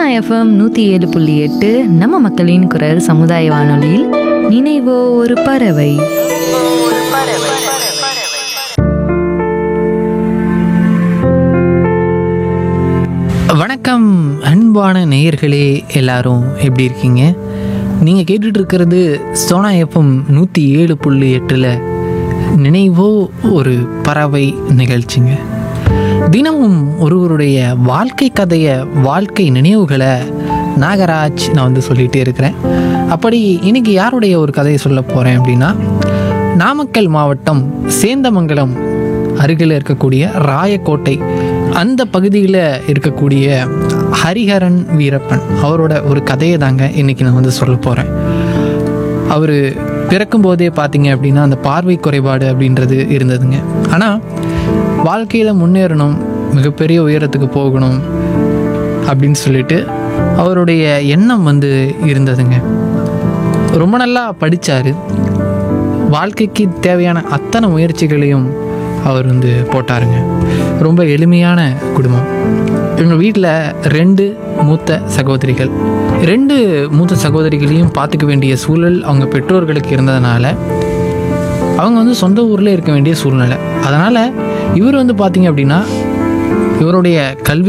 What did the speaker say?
FM நூற்றி ஏழு புள்ளி எட்டு நம்ம மக்களின் குரல் சமுதாய வானொலியில் நினைவோ ஒரு பறவை வணக்கம் அன்பான நேயர்களே எல்லாரும் எப்படி இருக்கீங்க நீங்கள் கேட்டுட்டு இருக்கிறது சோனா எஃப்எம் நூற்றி ஏழு புள்ளி எட்டில் நினைவோ ஒரு பறவை நிகழ்ச்சிங்க தினமும் ஒருவருடைய வாழ்க்கை கதையை வாழ்க்கை நினைவுகளை நாகராஜ் நான் வந்து சொல்லிகிட்டே இருக்கிறேன் அப்படி இன்னைக்கு யாருடைய ஒரு கதையை சொல்ல போகிறேன் அப்படின்னா நாமக்கல் மாவட்டம் சேந்தமங்கலம் அருகில் இருக்கக்கூடிய ராயக்கோட்டை அந்த பகுதியில் இருக்கக்கூடிய ஹரிஹரன் வீரப்பன் அவரோட ஒரு கதையை தாங்க இன்றைக்கி நான் வந்து சொல்ல போகிறேன் அவர் பிறக்கும்போதே பார்த்தீங்க அப்படின்னா அந்த பார்வை குறைபாடு அப்படின்றது இருந்ததுங்க ஆனால் வாழ்க்கையில் முன்னேறணும் மிகப்பெரிய உயரத்துக்கு போகணும் அப்படின்னு சொல்லிட்டு அவருடைய எண்ணம் வந்து இருந்ததுங்க ரொம்ப நல்லா படித்தார் வாழ்க்கைக்கு தேவையான அத்தனை முயற்சிகளையும் அவர் வந்து போட்டாருங்க ரொம்ப எளிமையான குடும்பம் எங்கள் வீட்டில் ரெண்டு மூத்த சகோதரிகள் ரெண்டு மூத்த சகோதரிகளையும் பார்த்துக்க வேண்டிய சூழல் அவங்க பெற்றோர்களுக்கு இருந்ததுனால அவங்க வந்து சொந்த ஊரில் இருக்க வேண்டிய சூழ்நிலை அதனால் இவர் வந்து பார்த்தீங்க அப்படின்னா இவருடைய கல்வி